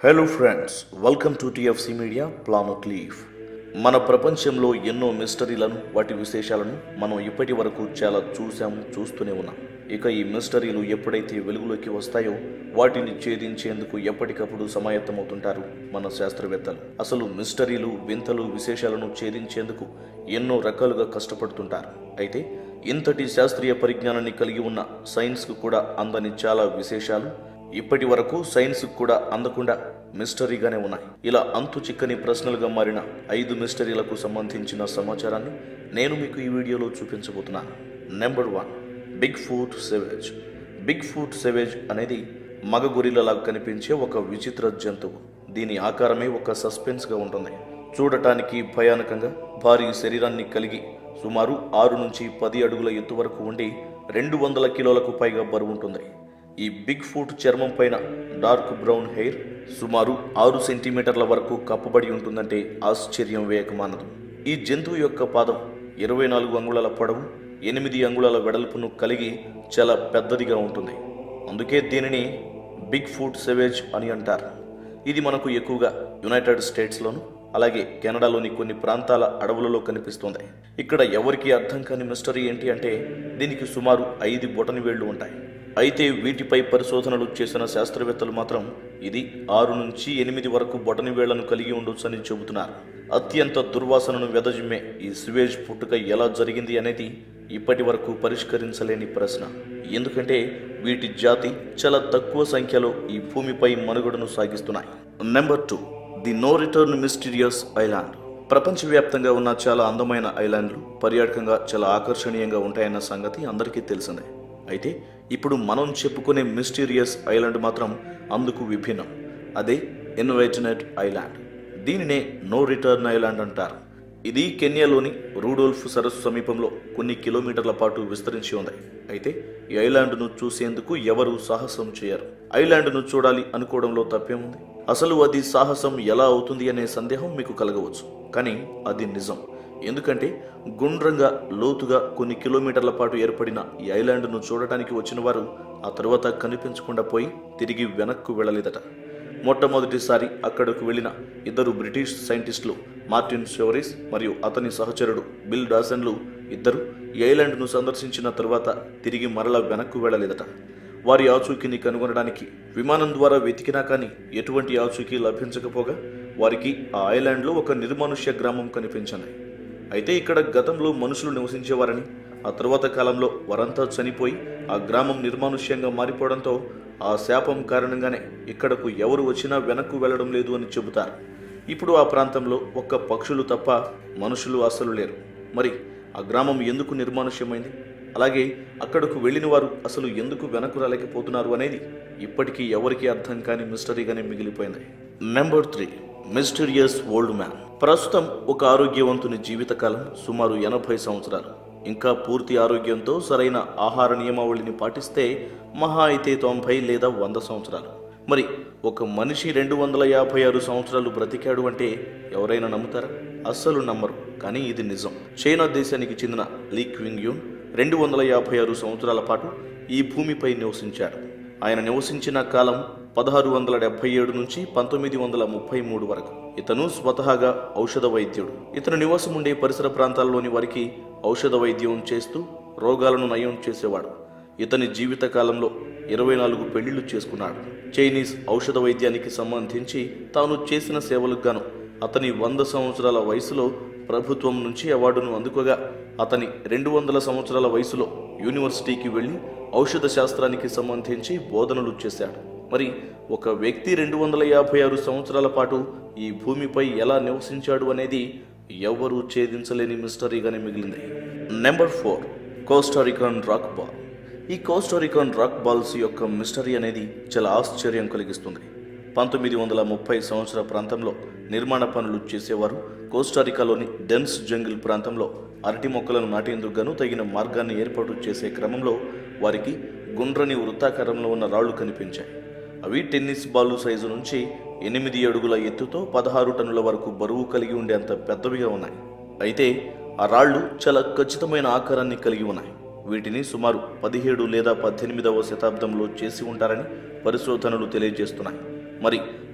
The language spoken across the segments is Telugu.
Hello friends welcome to TFC media planet leaf మన ప్రపంచంలో ఎన్నో మిస్టరీలను వాటి విశేషాలను మనం ఇప్పటి వరకు చాలా చూసాము చూస్తూనే ఉన్నాం ఇక ఈ మిస్టరీలు ఎప్పుడైతే వెలుగులోకి వస్తాయో వాటిని ఛేదించేందుకు ఎప్పటికప్పుడు సమాయత్తమవుతుంటారు మన శాస్త్రవేత్తలు అసలు మిస్టరీలు వింతలు విశేషాలను ఛేదించేందుకు ఎన్నో రకాలుగా కష్టపడుతుంటారు అయితే ఇంతటి శాస్త్రీయ పరిజ్ఞానాన్ని కలిగి ఉన్న సైన్స్కు కూడా అందని చాలా విశేషాలు ఇప్పటి వరకు సైన్స్ కూడా అందకుండా మిస్టరీగానే ఉన్నాయి ఇలా అంతు చిక్కని ప్రశ్నలుగా మారిన ఐదు మిస్టరీలకు సంబంధించిన సమాచారాన్ని నేను మీకు ఈ వీడియోలో చూపించబోతున్నాను number one big foot savage big foot savage అనేది మగ గొరిల్లలా కనిపించే ఒక విచిత్ర జంతువు దీని ఆకారమే ఒక సస్పెన్స్గా ఉంటుంది చూడటానికి భయానకంగా భారీ శరీరాన్ని కలిగి సుమారు ఆరు నుంచి పది అడుగుల ఎత్తు వరకు ఉండి రెండు వందల కిలోలకు పైగా బరువు ఉంటుంది ఈ బిగ్ ఫుట్ చర్మం పైన డార్క్ బ్రౌన్ హెయిర్ సుమారు ఆరు సెంటీమీటర్ల వరకు కప్పబడి ఉంటుందంటే ఆశ్చర్యం వేయకమానదు ఈ జంతువు యొక్క పాదం ఇరవై నాలుగు అంగుళాల పొడవు ఎనిమిది అంగుళాల వెడల్పును కలిగి చాలా పెద్దదిగా ఉంటుంది అందుకే దీనిని బిగ్ ఫుట్ సెవేజ్ అని అంటారు ఇది మనకు ఎక్కువగా యునైటెడ్ స్టేట్స్లోను అలాగే కెనడాలోని కొన్ని ప్రాంతాల అడవులలో కనిపిస్తుంది ఇక్కడ ఎవరికి అర్థం కాని మిస్టరీ ఏంటి అంటే దీనికి సుమారు ఐదు బొటని వేళ్లు ఉంటాయి అయితే వీటిపై పరిశోధనలు చేసిన శాస్త్రవేత్తలు మాత్రం ఇది ఆరు నుంచి ఎనిమిది వరకు బొటని వేళ్లను కలిగి ఉండొచ్చని చెబుతున్నారు అత్యంత దుర్వాసనను వెదజిమ్మే ఈ సివేజ్ పుట్టుక ఎలా జరిగింది అనేది ఇప్పటి వరకు పరిష్కరించలేని ప్రశ్న ఎందుకంటే వీటి జాతి చాలా తక్కువ సంఖ్యలో ఈ భూమిపై మనుగడను సాగిస్తున్నాయి number two the no return mysterious island ప్రపంచవ్యాప్తంగా ఉన్న చాలా అందమైన ఐలాండ్లు పర్యాటకంగా చాలా ఆకర్షణీయంగా ఉంటాయన్న సంగతి అందరికీ తెలిసిందే అయితే ఇప్పుడు మనం చెప్పుకునే మిస్టీరియస్ ఐలాండ్ మాత్రం అందుకు విభిన్నం అదే ఇన్వైటనెట్ ఐలాండ్ దీనినే నో రిటర్న్ ఐలాండ్ అంటారు ఇది కెన్యాలోని రూడోల్ఫ్ సరస్సు సమీపంలో కొన్ని కిలోమీటర్ల పాటు విస్తరించి ఉంది అయితే ఈ ఐలాండ్ను చూసేందుకు ఎవరు సాహసం చేయరు ఐలాండ్ను చూడాలి అనుకోవడంలో తప్పేముంది అసలు అది సాహసం ఎలా అవుతుంది అనే సందేహం మీకు కలగవచ్చు కానీ అది నిజం ఎందుకంటే గుండ్రంగా లోతుగా కొన్ని కిలోమీటర్ల పాటు ఏర్పడిన ఈ ఐలాండ్ను చూడటానికి వచ్చిన వారు ఆ తరువాత కనిపించకుండా పోయి తిరిగి వెనక్కు వెళ్ళలేదట మొట్టమొదటిసారి అక్కడకు వెళ్ళిన ఇద్దరు బ్రిటిష్ సైంటిస్టులు మార్టిన్ షోరిస్ మరియు అతని సహచరుడు బిల్ డాసన్లు ఇద్దరు ఈ ఐలాండ్ను సందర్శించిన తరువాత తిరిగి మరల వెనక్కు వెళ్ళలేదట వారి ఆచూకీని కనుగొనడానికి విమానం ద్వారా వెతికినా కానీ ఎటువంటి ఆచూకీ లభించకపోగా వారికి ఆ ఐలాండ్లో ఒక నిర్మానుష్య గ్రామం కనిపించింది అయితే ఇక్కడ గతంలో మనుషులు నివసించేవారని ఆ తరువాత కాలంలో వారంతా చనిపోయి ఆ గ్రామం నిర్మానుష్యంగా మారిపోవడంతో ఆ శాపం కారణంగానే ఇక్కడకు ఎవరు వచ్చినా వెనక్కు వెళ్ళడం లేదు అని చెబుతారు ఇప్పుడు ఆ ప్రాంతంలో ఒక్క పక్షులు తప్ప మనుషులు అస్సలు లేరు మరి ఆ గ్రామం ఎందుకు నిర్మానుష్యమైంది అలాగే అక్కడకు వెళ్ళిన వారు అసలు ఎందుకు వెనక్కు రాలేకపోతున్నారు అనేది ఇప్పటికీ ఎవరికీ అర్థం కాని మిస్టరీగానే మిగిలిపోయింది number three mysterious old man ప్రస్తుతం ఒక ఆరోగ్యవంతుని జీవితకాలం సుమారు ఎనభై సంవత్సరాలు ఇంకా పూర్తి ఆరోగ్యంతో సరైన ఆహార నియమావళిని పాటిస్తే మహా అయితే తొంభై లేదా వంద సంవత్సరాలు మరి ఒక మనిషి రెండు వందల యాభై ఆరు సంవత్సరాలు బ్రతికాడు అంటే ఎవరైనా నమ్ముతారా అస్సలు నమ్మరు కానీ ఇది నిజం చైనా దేశానికి చెందిన లీ క్వింగ్ యూన్ రెండు వందల యాభై ఆరు సంవత్సరాల పాటు ఈ భూమిపై నివసించాడు ఆయన నివసించిన కాలం పదహారు వందల డెబ్బై ఏడు నుంచి పంతొమ్మిది వందల ముప్పై మూడు వరకు ఇతను స్వతహాగా ఔషధ వైద్యుడు ఇతను నివాసం ఉండే పరిసర ప్రాంతాల్లోని వారికి ఔషధ వైద్యం చేస్తూ రోగాలను నయం చేసేవాడు ఇతని జీవిత కాలంలో ఇరవై నాలుగు పెళ్లిళ్లు చేసుకున్నాడు చైనీస్ ఔషధ వైద్యానికి సంబంధించి తాను చేసిన సేవలకు గాను అతని వంద సంవత్సరాల వయసులో ప్రభుత్వం నుంచి అవార్డును అందుకోగా అతని రెండు వందల సంవత్సరాల వయసులో యూనివర్సిటీకి వెళ్ళి ఔషధ శాస్త్రానికి సంబంధించి బోధనలు చేశాడు మరి ఒక వ్యక్తి రెండు వందల యాభై ఆరు సంవత్సరాల పాటు ఈ భూమిపై ఎలా నివసించాడు అనేది ఎవ్వరూ ఛేదించలేని మిస్టరీగానే మిగిలింది number four Costa Rican rock ball ఈ కోస్టారికాన్ రాక్ బాల్స్ యొక్క మిస్టరీ అనేది చాలా ఆశ్చర్యం కలిగిస్తుంది పంతొమ్మిది వందల ముప్పై సంవత్సర ప్రాంతంలో నిర్మాణ పనులు చేసేవారు కోస్టారికాలోని డెన్స్ జంగిల్ ప్రాంతంలో అరటి మొక్కలను నాటేందుకు గాను తగిన మార్గాన్ని ఏర్పాటు చేసే క్రమంలో వారికి గుండ్రని వృత్తాకారంలో ఉన్న రాళ్లు కనిపించాయి అవి టెన్నిస్ బాలు సైజు నుంచి ఎనిమిది అడుగుల ఎత్తుతో పదహారు టన్నుల వరకు బరువు కలిగి ఉండేంత పెద్దవిగా ఉన్నాయి అయితే ఆ రాళ్లు చాలా ఖచ్చితమైన ఆకారాన్ని కలిగి ఉన్నాయి వీటిని సుమారు పదిహేడు లేదా పద్దెనిమిదవ శతాబ్దంలో చేసి ఉంటారని పరిశోధనలు తెలియజేస్తున్నాయి మరి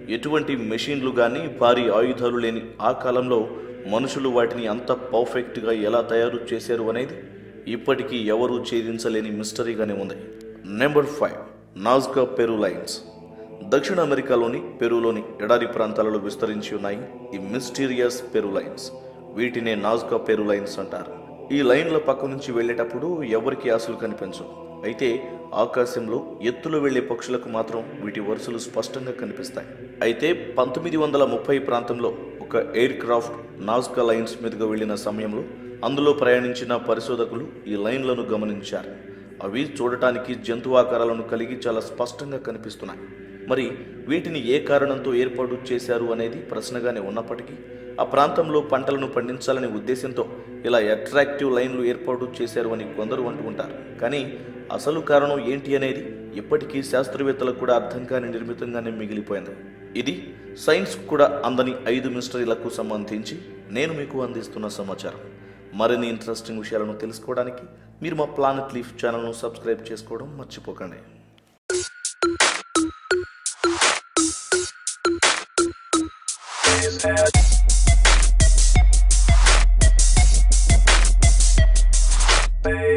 ఎటువంటి మెషిన్లు కానీ భారీ ఆయుధాలు లేని ఆ కాలంలో మనుషులు వాటిని అంత పర్ఫెక్ట్గా ఎలా తయారు చేశారు అనేది ఇప్పటికీ ఎవరూ ఛేదించలేని మిస్టరీగానే ఉంది number five Nazca Peru lines దక్షిణ అమెరికాలోని పెరులోని ఎడారి ప్రాంతాలలో విస్తరించి ఉన్నాయి ఈ మిస్టీరియస్ పెరు లైన్స్ వీటినే నాజ్కా పెరు లైన్స్ అంటారు ఈ లైన్ల పక్క నుంచి వెళ్ళేటప్పుడు ఎవరికి ఆశలు కనిపించవు అయితే ఆకాశంలో ఎత్తులో వెళ్లే పక్షులకు మాత్రం వీటి వరుసలు స్పష్టంగా కనిపిస్తాయి అయితే పంతొమ్మిది వందల ముప్పై ప్రాంతంలో ఒక ఎయిర్ క్రాఫ్ట్ నాజ్కా లైన్స్ మీదుగా వెళ్లిన సమయంలో అందులో ప్రయాణించిన పరిశోధకులు ఈ లైన్లను గమనించారు అవి చూడటానికి జంతు ఆకారాలను కలిగి చాలా స్పష్టంగా కనిపిస్తున్నాయి మరి వీటిని ఏ కారణంతో ఏర్పాటు చేశారు అనేది ప్రశ్నగానే ఉన్నప్పటికీ ఆ ప్రాంతంలో పంటలను పండించాలనే ఉద్దేశంతో ఇలా అట్రాక్టివ్ లైన్లు ఏర్పాటు చేశారు అని కొందరు అంటుంటారు కానీ అసలు కారణం ఏంటి అనేది ఇప్పటికీ శాస్త్రవేత్తలకు కూడా అర్థం కాని నిర్మితంగానే మిగిలిపోయింది ఇది సైన్స్ కూడా అందని ఐదు మిస్టరీలకు సంబంధించి నేను మీకు అందిస్తున్న సమాచారం మరిన్ని ఇంట్రెస్టింగ్ విషయాలను తెలుసుకోవడానికి మీరు మా ప్లానెట్ లీఫ్ ఛానల్ను సబ్స్క్రైబ్ చేసుకోవడం మర్చిపోకండి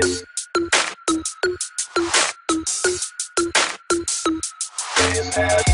His head.